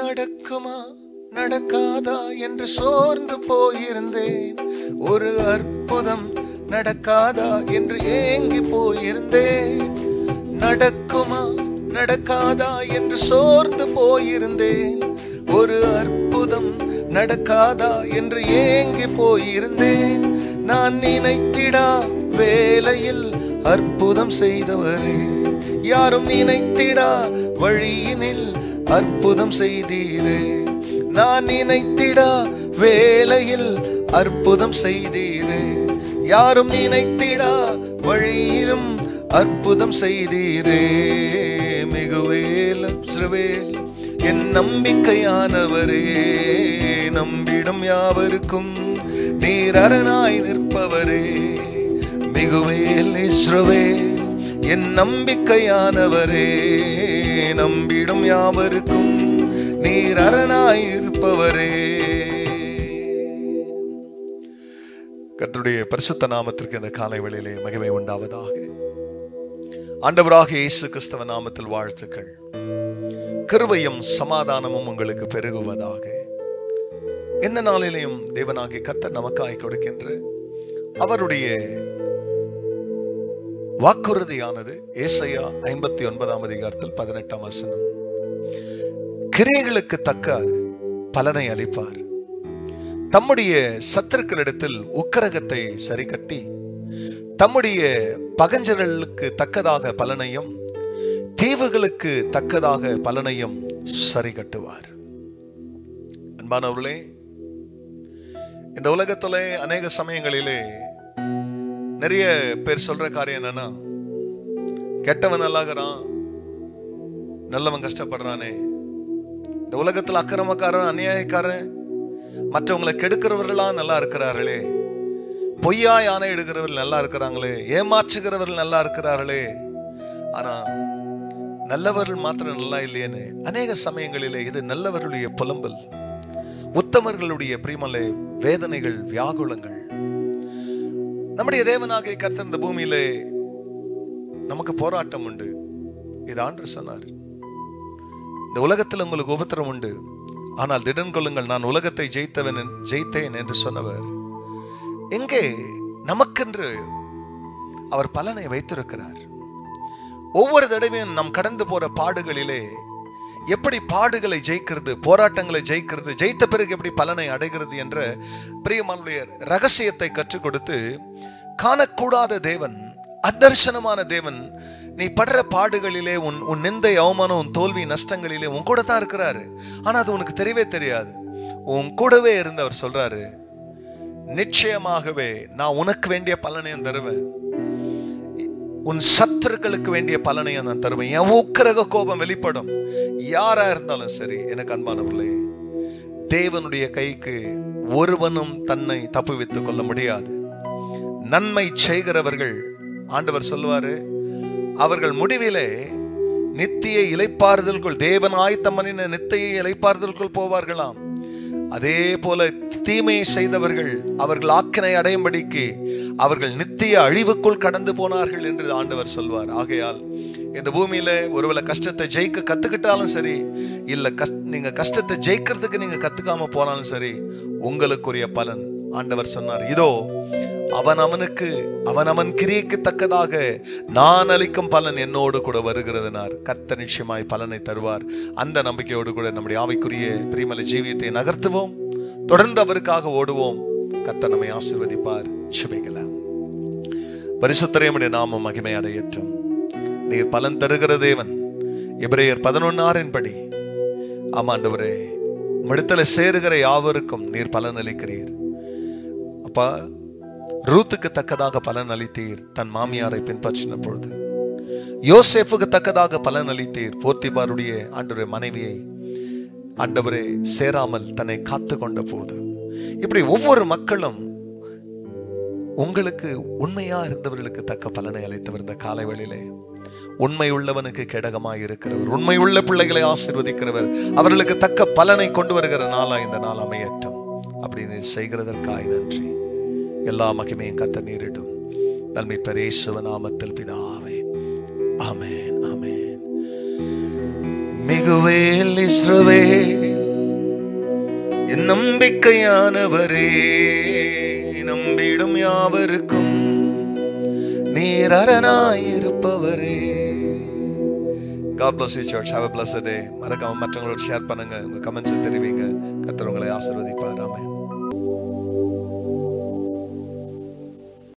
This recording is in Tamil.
நடக்குமா நடக்காதா என்று சோர்ந்து போயிருந்தேன் ஒரு அற்புதம் நடக்காதா என்று ஏங்கி போயிருந்தேன் நடக்குமா நடக்காதா என்று சோர்ந்து போயிருந்தேன் ஒரு அற்புதம் நடக்காதா என்று ஏங்கி போயிருந்தேன் நான் நினைத்திடா வேலையில் அற்புதம் செய்தவரே யாரும் நினைத்திடா வழியினில் அற்புதம் செய்தீரே நான் நினைத்திடா வேலையில் அற்புதம் செய்தீரே யாரும் நினைத்திடா வழியிலும் அற்புதம் செய்தீரே மிகுவேல் இஸ்ரவேல் என் நம்பிக்கையானவரே நம்பிடும் யாவருக்கும் நீர் அரணாய் நிற்பவரே மிகுவேல் இஸ்ரவேல் என் நம்பிக்கையானவரே நம்பிடும் யாவருக்கும் நீர் அரணாய் இருப்பவரே கர்த்தருடைய பரிசுத்த நாமத்திற்கு இந்த காலை வேளையிலே மகிமை உண்டாவதாக ஆண்டவராக இயேசு கிறிஸ்தவ நாமத்தில் வாழ்த்துக்கள் கிருபையும் சமாதானமும் உங்களுக்கு பெருகுவதாக எந்த நாளிலையும் தேவனாகிய கர்த்தர் நமக்காய் கொடுக்கின்ற அவருடைய வாக்குறுதியானது ஏசையா ஐம்பத்தி ஒன்பதாம் அதிகாரத்தில் பதினெட்டாம் வசனம் கிரியைகளுக்கு தக்க பலனை அளிப்பார் தம்முடைய சத்துருக்களிடத்தில் உக்கரகத்தை சரி கட்டி தம்முடைய பகஞ்சர்களுக்கு தக்கதாக பலனையும் தீவுகளுக்கு தக்கதாக பலனையும் சரி கட்டுவார் அன்பானவர்களே இந்த உலகத்திலே அநேக சமயங்களிலே நிறைய பேர் சொல்ற காரியம் என்னன்னா கெட்டவன் நல்லாகிறான் நல்லவன் கஷ்டப்படுறானே இந்த உலகத்துல அக்கிரமக்காரன் அநியாயக்காரன் மற்றவங்களை கெடுக்கிறவர்களா நல்லா இருக்கிறார்களே பொய்யா யானை எடுக்கிறவர்கள் நல்லா இருக்கிறாங்களே ஏமாற்றுகிறவர்கள் நல்லா இருக்கிறார்களே ஆனா நல்லவர்கள் மாத்திரம் நல்லா இல்லையேன்னு அநேக சமயங்களிலே இது நல்லவர்களுடைய புலம்பல் உத்தமர்களுடைய பிரிமலை வேதனைகள் வியாகுலங்கள் நம்முடைய தேவனாகிய கர்த்தர் இந்த பூமியிலே நமக்கு போராட்டம் உண்டு இது ஆண்டு சொன்னார் இந்த உலகத்தில் உங்களுக்கு உபத்திரம் உண்டு ஆனால் திடன் கொள்ளுங்கள் நான் உலகத்தை ஜெயித்தவன் என்- ஜெயித்தேன் என்று சொன்னவர் எங்கே நமக்கென்று அவர் பலனை வைத்திருக்கிறார் ஒவ்வொரு தடவையும் நாம் கடந்து போற பாடுகளிலே எப்படி பாடுகளை ஜெயிக்கிறது போராட்டங்களை ஜெயிக்கிறது ஜெயித்த பிறகு எப்படி பலனை அடைகிறது என்ற பிரியமானுடைய ரகசியத்தை கற்றுக் கொடுத்து காணக்கூடாத தேவன் அதர்சனமான தேவன் நீ படுற பாடுகளிலே உன் உன் நிந்தை அவமானம் உன் தோல்வி நஷ்டங்களிலே உன் கூட தான் இருக்கிறாரு ஆனா அது உனக்கு தெரியவே தெரியாது உன் கூடவே இருந்து அவர் சொல்றாரு நிச்சயமாகவே நான் உனக்கு வேண்டிய பலனையும் தருவேன் உன் சத்துருக்களுக்கு வேண்டிய பலனையும் நான் தருவேன் என் உக்கிரக கோபம் வெளிப்படும் யாரா இருந்தாலும் சரி எனக்கு அன்பானவர்களே தேவனுடைய கைக்கு ஒருவனும் தன்னை தப்புவித்துக் கொள்ள முடியாது நன்மை செய்கிறவர்கள் ஆண்டவர் சொல்லுவாரு அவர்கள் முடிவிலே நித்திய இலைப்பாறுதலுக்குள் தேவன் ஆயத்தம் பண்ணின நித்திய இலைப்பாறுதலுக்குள் போவார்களாம் அதே போல தீமையை செய்தவர்கள் அவர்கள் ஆக்கினை அடையும்படிக்கு அவர்கள் நித்திய அழிவுக்குள் கடந்து போனார்கள் என்று ஆண்டவர் சொல்வார் ஆகையால் இந்த பூமியில ஒருவேளை கஷ்டத்தை ஜெயிக்க கத்துக்கிட்டாலும் சரி இல்ல கஷ் நீங்க கஷ்டத்தை ஜெயிக்கிறதுக்கு நீங்க கத்துக்காம போனாலும் சரி உங்களுக்குரிய பலன் ஆண்டவர் சொன்னார் இதோ அவன் அவனுக்கு அவன் அவன் கிரியைக்கு தக்கதாக நான் அளிக்கும் பலன் என்னோடு கூட வருகிறதுனார் கர்த்த நிச்சயமாய் பலனை தருவார் அந்த நம்பிக்கையோடு கூட நம்முடைய ஆவிக்குரிய பிரிமலை ஜீவியத்தை நகர்த்துவோம் தொடர்ந்து அவருக்காக ஓடுவோம் கர்த்தர் நம்மை ஆசீர்வதிப்பார் சுபிக்கலாம் பரிசுத்தரையமுடைய நாமம் மகிமை அடையற்றும் நீர் பலன் தருகிற தேவன் எபிரேயர் பதினொன்னாரின் படி ஆமாண்டவரே மிடத்துல சேருகிற யாவருக்கும் நீர் பலன் அளிக்கிறீர் அப்பா ரூத்துக்கு தக்கதாக பலன் அளித்தீர் தன் மாமியாரை பின்பற்றின பொழுது யோசேப்புக்கு தக்கதாக பலன் அளித்தீர் போர்த்திபாருடைய ஆண்டவரே மனைவியை ஆண்டவரே சேராமல் தன்னை காத்து கொண்ட போது இப்படி ஒவ்வொரு மக்களும் உங்களுக்கு உண்மையா இருந்தவர்களுக்கு தக்க பலனை அளித்தவர் இந்த காலை வேளையிலே உண்மை உள்ளவனுக்கு கேடகமாய் இருக்கிறவர் உண்மை உள்ள பிள்ளைகளை ஆசீர்வதிக்கிறவர் அவர்களுக்கு தக்க பலனை கொண்டு வருகிற நாளா இந்த நாள் அமையட்டும் அப்படின்னு செய்கிறதற்காய் நன்றி எல்லா மகிமையும் கத்த நீரிடும் நன்மை பரேசுவ நாமத்தில் பிதாவே ஆமென் ஆமென் மிகுவேல் இஸ்ரவேல் நம்பிக்கையானவரே நம்பிடும் யாவருக்கும் நீர் அரணாயிருப்பவரே God bless you church have a blessed day மறக்காம மற்றவங்களோட ஷேர் பண்ணுங்க உங்க கமெண்ட்ஸ் தெரிவிங்க கர்த்தர் உங்களை ஆசீர்வதிப்பார் ஆமென்